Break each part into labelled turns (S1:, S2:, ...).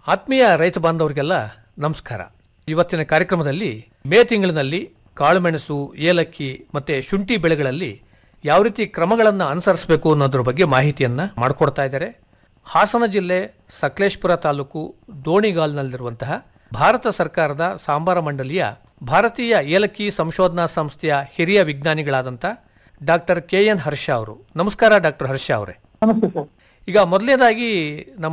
S1: ಆತ್ಮೀಯ ರೈತ ಬಾಂಧವರಿಗೆಲ್ಲ ನಮಸ್ಕಾರ ಇವತ್ತಿನ ಕಾರ್ಯಕ್ರಮದಲ್ಲಿ ಮೇ ತಿಂಗಳಿನಲ್ಲಿ ಕಾಳುಮೆಣಸು ಏಲಕ್ಕಿ ಮತ್ತೆ ಶುಂಠಿ ಬೆಳೆಗಳಲ್ಲಿ ಯಾವ ರೀತಿ ಕ್ರಮಗಳನ್ನು ಅನುಸರಿಸಬೇಕು ಅನ್ನೋದ್ರ ಬಗ್ಗೆ ಮಾಹಿತಿಯನ್ನ ಮಾಡಿಕೊಡ್ತಾ ಇದ್ದಾರೆ ಹಾಸನ ಜಿಲ್ಲೆ ಸಕಲೇಶ್ಪುರ ತಾಲೂಕು ದೋಣಿಗಾಲ್ನಲ್ಲಿರುವಂತಹ ಭಾರತ ಸರ್ಕಾರದ ಸಾಂಬಾರ ಮಂಡಳಿಯ ಭಾರತೀಯ ಏಲಕ್ಕಿ ಸಂಶೋಧನಾ ಸಂಸ್ಥೆಯ ಹಿರಿಯ ವಿಜ್ಞಾನಿಗಳಾದಂಥ ಡಾಕ್ಟರ್ ಕೆ ಎನ್ ಹರ್ಷ ಅವರು ನಮಸ್ಕಾರ ಡಾಕ್ಟರ್ ಹರ್ಷ ಅವರೇ
S2: ನಮಸ್ತೆ ಸರ್
S1: ಈಗ ಮೊದಲನೇದಾಗಿ ನಮ್ಮ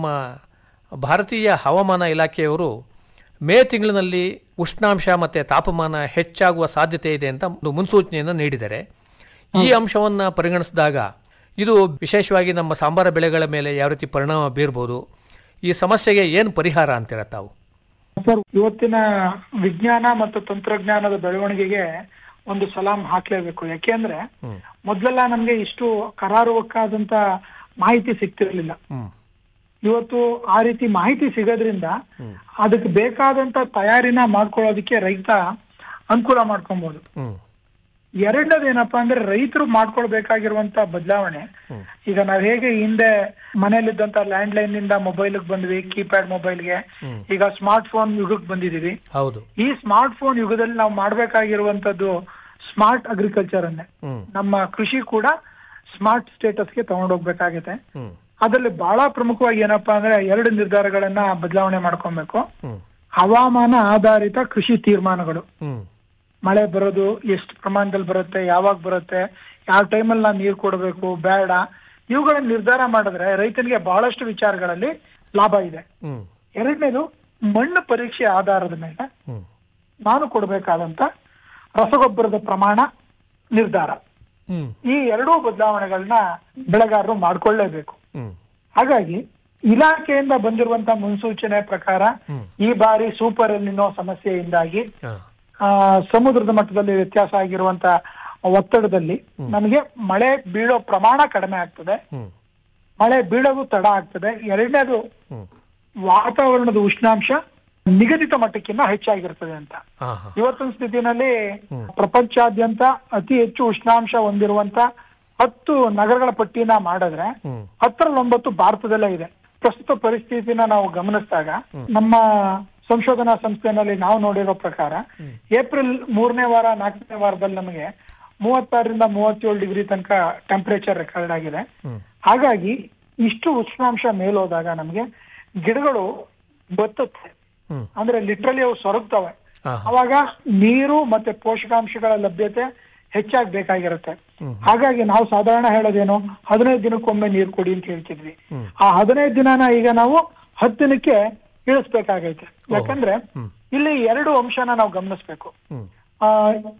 S1: ಭಾರತೀಯ ಹವಾಮಾನ ಇಲಾಖೆಯವರು ಮೇ ತಿಂಗಳಿನಲ್ಲಿ ಉಷ್ಣಾಂಶ ಮತ್ತು ತಾಪಮಾನ ಹೆಚ್ಚಾಗುವ ಸಾಧ್ಯತೆ ಇದೆ ಅಂತ ಒಂದು ಮುನ್ಸೂಚನೆಯನ್ನು ನೀಡಿದ್ದಾರೆ ಈ ಅಂಶವನ್ನು ಪರಿಗಣಿಸಿದಾಗ ಇದು ವಿಶೇಷವಾಗಿ ನಮ್ಮ ಸಾಂಬಾರ ಬೆಳೆಗಳ ಮೇಲೆ ಯಾವ ರೀತಿ ಪರಿಣಾಮ ಬೀರ್ಬೋದು ಈ ಸಮಸ್ಯೆಗೆ ಏನು ಪರಿಹಾರ ಅಂತೀರ ತಾವು
S2: ಸರ್ ಇವತ್ತಿನ ವಿಜ್ಞಾನ ಮತ್ತು ತಂತ್ರಜ್ಞಾನದ ಬೆಳವಣಿಗೆಗೆ ಒಂದು ಸಲಾಂ ಹಾಕ್ಲೇಬೇಕು ಯಾಕೆಂದ್ರೆ ಮೊದ್ಲೆಲ್ಲ ನಮ್ಗೆ ಇಷ್ಟು ಕರಾರುವಕ್ಕಾದಂತ ಮಾಹಿತಿ ಸಿಗ್ತಿರ್ಲಿಲ್ಲ
S1: ಹ್ಮ್
S2: ಇವತ್ತು ಆ ರೀತಿ ಮಾಹಿತಿ ಸಿಗೋದ್ರಿಂದ ಅದಕ್ಕೆ ಬೇಕಾದಂತ ತಯಾರಿನ ಮಾಡ್ಕೊಳ್ಳೋದಕ್ಕೆ ರೈತ ಅನುಕೂಲ ಮಾಡ್ಕೊಬಹುದು
S1: ಹ್ಮ್
S2: ಎರಡನೇದು ಏನಪ್ಪಾ ಅಂದ್ರೆ ರೈತರು ಮಾಡ್ಕೊಳ್ಬೇಕಾಗಿರುವಂತ ಬದಲಾವಣೆ ಈಗ ನಾವ್ ಹೇಗೆ ಹಿಂದೆ ಮನೇಲಿದ್ದಂತ ಲ್ಯಾಂಡ್ ಲೈನ್ ನಿಂದ ಮೊಬೈಲ್ ಬಂದ್ವಿ ಕೀಪ್ಯಾಡ್ ಮೊಬೈಲ್ಗೆ ಈಗ ಸ್ಮಾರ್ಟ್ ಫೋನ್ ಯುಗಕ್ಕೆ ಬಂದಿದೀವಿ
S1: ಹೌದು
S2: ಈ ಸ್ಮಾರ್ಟ್ ಫೋನ್ ಯುಗದಲ್ಲಿ ನಾವು ಮಾಡ್ಬೇಕಾಗಿರುವಂತದ್ದು ಸ್ಮಾರ್ಟ್ ಅಗ್ರಿಕಲ್ಚರ್ ಅನ್ನೇ
S1: ಹ್ಮ್
S2: ನಮ್ಮ ಕೃಷಿ ಕೂಡ ಸ್ಮಾರ್ಟ್ ಸ್ಟೇಟಸ್ಗೆ ತಗೊಂಡೋಗ್ಬೇಕಾಗತ್ತೆ
S1: ಹ್ಮ್
S2: ಅದರಲ್ಲಿ ಬಹಳ ಪ್ರಮುಖವಾಗಿ ಏನಪ್ಪಾ ಅಂದ್ರೆ ಎರಡು ನಿರ್ಧಾರಗಳನ್ನ ಬದಲಾವಣೆ ಮಾಡ್ಕೊಬೇಕು
S1: ಹ್ಮ್
S2: ಹವಾಮಾನ ಆಧಾರಿತ ಕೃಷಿ ತೀರ್ಮಾನಗಳು
S1: ಹ್ಮ್
S2: ಮಳೆ ಬರೋದು ಎಷ್ಟು ಪ್ರಮಾಣದಲ್ಲಿ ಬರುತ್ತೆ ಯಾವಾಗ ಬರುತ್ತೆ ಯಾವ ಟೈಮಲ್ಲಿ ನಾವು ನೀರು ಕೊಡಬೇಕು ಬೇಡ ಇವುಗಳನ್ನ ನಿರ್ಧಾರ ಮಾಡಿದ್ರೆ ರೈತನಿಗೆ ಬಹಳಷ್ಟು ವಿಚಾರಗಳಲ್ಲಿ ಲಾಭ ಇದೆ
S1: ಹ್ಮ್
S2: ಎರಡನೇದು ಮಣ್ಣು ಪರೀಕ್ಷೆ ಆಧಾರದ ಮೇಲೆ
S1: ಹ್ಮ್
S2: ನಾನು ಕೊಡಬೇಕಾದಂತ ರಸಗೊಬ್ಬರದ ಪ್ರಮಾಣ ನಿರ್ಧಾರ
S1: ಹ್ಮ್
S2: ಈ ಎರಡೂ ಬದಲಾವಣೆಗಳನ್ನ ಬೆಳೆಗಾರರು ಮಾಡ್ಕೊಳ್ಳೇಬೇಕು
S1: ಹ್ಮ್
S2: ಹಾಗಾಗಿ ಇಲಾಖೆಯಿಂದ ಬಂದಿರುವಂತ ಮುನ್ಸೂಚನೆ ಪ್ರಕಾರ ಈ ಬಾರಿ ಸೂಪರ್ ಎಲ್ಲಿನೋ ಸಮಸ್ಯೆಯಿಂದಾಗಿ
S1: ಹಾ
S2: ಆ, ಸಮುದ್ರದ ಮಟ್ಟದಲ್ಲಿ ವ್ಯತ್ಯಾಸ ಆಗಿರುವಂತ ಒತ್ತಡದಲ್ಲಿ ನಮಗೆ ಮಳೆ ಬೀಳೋ ಪ್ರಮಾಣ ಕಡಿಮೆ ಆಗ್ತದೆ
S1: ಹ್ಮ್
S2: ಮಳೆ ಬೀಳೋದು ತಡ ಆಗ್ತದೆ ಎರಡನೇದು
S1: ಹ್ಮ್
S2: ವಾತಾವರಣದ ಉಷ್ಣಾಂಶ ನಿಗದಿತ ಮಟ್ಟಕ್ಕಿಂತ ಹೆಚ್ಚಾಗಿರ್ತದೆ ಅಂತ
S1: ಹಾ ಹಾ
S2: ಇವತ್ತಿನ ಸ್ಥಿತಿನಲ್ಲಿ ಪ್ರಪಂಚಾದ್ಯಂತ ಅತಿ ಹೆಚ್ಚು ಉಷ್ಣಾಂಶ ಹೊಂದಿರುವಂತ ಹತ್ತು ನಗರಗಳ ಪಟ್ಟಿನ ಮಾಡಿದ್ರೆ
S1: ಹ್ಮ್
S2: ಹತ್ತರಲ್ಲಿ ಒಂಬತ್ತು ಭಾರತದಲ್ಲೇ ಇದೆ ಪ್ರಸ್ತುತ ಪರಿಸ್ಥಿತಿನ ನಾವು ಗಮನಿಸಿದಾಗ ನಮ್ಮ ಸಂಶೋಧನಾ ಸಂಸ್ಥೆನಲ್ಲಿ ನಾವು ನೋಡಿರೋ ಪ್ರಕಾರ ಏಪ್ರಿಲ್ ಮೂರನೇ ವಾರ ನಾಲ್ಕನೇ ವಾರದಲ್ಲಿ ನಮಗೆ ಮೂವತ್ತಾರರಿಂದ ಮೂವತ್ತೇಳು ಡಿಗ್ರಿ ತನಕ ಟೆಂಪರೇಚರ್ ರೆಕಾರ್ಡ್ ಆಗಿದೆ
S1: ಹ್ಮ್
S2: ಹಾಗಾಗಿ ಇಷ್ಟು ಉಷ್ಣಾಂಶ ಮೇಲೋದಾಗ ನಮಗೆ ಗಿಡಗಳು ಬತ್ತುತ್ತೆ
S1: ಹ್ಮ್
S2: ಅಂದ್ರೆ ಲಿಟ್ರಲಿ ಅವು ಸೊರಗ್ತವೆ
S1: ಹಾ
S2: ಅವಾಗ ನೀರು ಮತ್ತೆ ಪೋಷಕಾಂಶಗಳ ಲಭ್ಯತೆ ಹೆಚ್ಚಾಗಿ ಬೇಕಾಗಿರುತ್ತೆ ಹಾಗಾಗಿ ನಾವು ಸಾಧಾರಣ ಹೇಳೋದೇನು ಹದಿನೈದು ದಿನಕ್ಕೊಮ್ಮೆ ನೀರು ಕೊಡಿ ಅಂತ ಹೇಳ್ತಿದ್ವಿ ಆ ಹದಿನೈದು ದಿನನ ಈಗ ನಾವು ಹತ್ತು ದಿನಕ್ಕೆ ಇಳಿಸ್ಬೇಕಾಗೈತೆ ಯಾಕಂದ್ರೆ ಇಲ್ಲಿ ಎರಡು ಅಂಶನ ನಾವು ಗಮನಿಸ್ಬೇಕು
S1: ಹ್ಮ್
S2: ಆ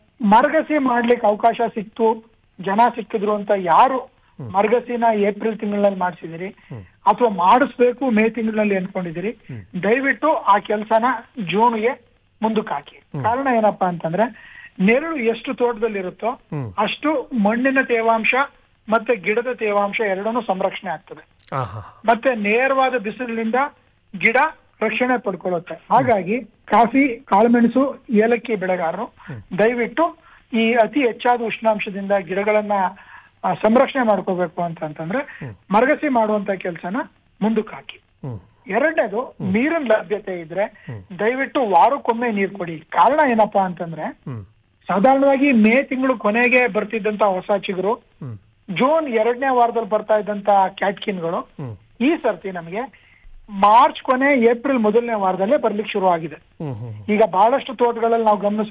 S2: ಮರಗಸಿ ಮಾಡ್ಲಿಕ್ಕೆ ಅವಕಾಶ ಸಿಕ್ತು ಜನ ಸಿಕ್ಕಿದ್ರು ಅಂತ ಯಾರು ಮರಗಸಿನ ಏಪ್ರಿಲ್ ತಿಂಗಳಲ್ಲಿ ಮಾಡಿಸಿದಿರಿ ಅಥವಾ ಮಾಡಿಸ್ಬೇಕು ಮೇ ತಿಂಗಳಲ್ಲಿ ಅನ್ಕೊಂಡಿದಿರಿ ದಯವಿಟ್ಟು ಆ ಕೆಲಸನ ಜೂನ್ಗೆ ಮುಂದಕ್ಕೆ ಹಾಕಿ ಕಾರಣ ಏನಪ್ಪಾ ಅಂತಂದ್ರೆ ನೆರಳು ಎಷ್ಟು ತೋಟದಲ್ಲಿ ಇರುತ್ತೋ ಅಷ್ಟು ಮಣ್ಣಿನ ತೇವಾಂಶ ಮತ್ತೆ ಗಿಡದ ತೇವಾಂಶ ಎರಡನ್ನೂ ಸಂರಕ್ಷಣೆ ಆಗ್ತದೆ
S1: ಹಾ ಹಾ
S2: ಮತ್ತೆ ನೇರವಾದ ಬಿಸಿಲಿನಿಂದ ಗಿಡ ರಕ್ಷಣೆ ಪಡ್ಕೊಳ್ಳುತ್ತೆ ಹಾಗಾಗಿ ಕಾಫಿ ಕಾಳುಮೆಣಸು ಏಲಕ್ಕಿ ಬೆಳೆಗಾರರು ದಯವಿಟ್ಟು ಈ ಅತಿ ಹೆಚ್ಚಾದ ಉಷ್ಣಾಂಶದಿಂದ ಗಿಡಗಳನ್ನ ಆ, ಸಂರಕ್ಷಣೆ ಮಾಡ್ಕೋಬೇಕು ಅಂತಂತಂದ್ರೆ ಮರಗಸಿ ಮಾಡುವಂತ ಕೆಲಸನ ಮುಂದಕ್ಕೆ ಹಾಕಿ
S1: ಹ್ಮ್
S2: ಎರಡನೇದು ನೀರಿನ ಲಭ್ಯತೆ ಇದ್ರೆ ದಯವಿಟ್ಟು ವಾರಕ್ಕೊಮ್ಮೆ ನೀರ್ ಕೊಡಿ ಕಾರಣ ಏನಪ್ಪಾ ಅಂತಂದ್ರೆ
S1: ಹ್ಮ್
S2: ಸಾಧಾರಣವಾಗಿ ಮೇ ತಿಂಗಳು ಕೊನೆಗೆ ಬರ್ತಿದ್ದಂತ ಹೊಸ ಚಿಗುರು
S1: ಹ್ಮ್
S2: ಜೂನ್ ಎರಡನೇ ವಾರದಲ್ಲಿ ಬರ್ತಾ ಇದ್ದಂತ ಕ್ಯಾಟ್ಕಿನ್ಗಳು
S1: ಹ್ಮ್
S2: ಈ ಸರ್ತಿ ನಮಗೆ ಮಾರ್ಚ್ ಕೊನೆ ಏಪ್ರಿಲ್ ಮೊದಲನೇ ವಾರದಲ್ಲೇ ಬರ್ಲಿಕ್ಕೆ ಶುರು ಆಗಿದೆ
S1: ಹ್ಮ್ ಹ್ಮ್
S2: ಈಗ ಬಹಳಷ್ಟು ತೋಟಗಳಲ್ಲಿ ನಾವು ಗಮನಿಸ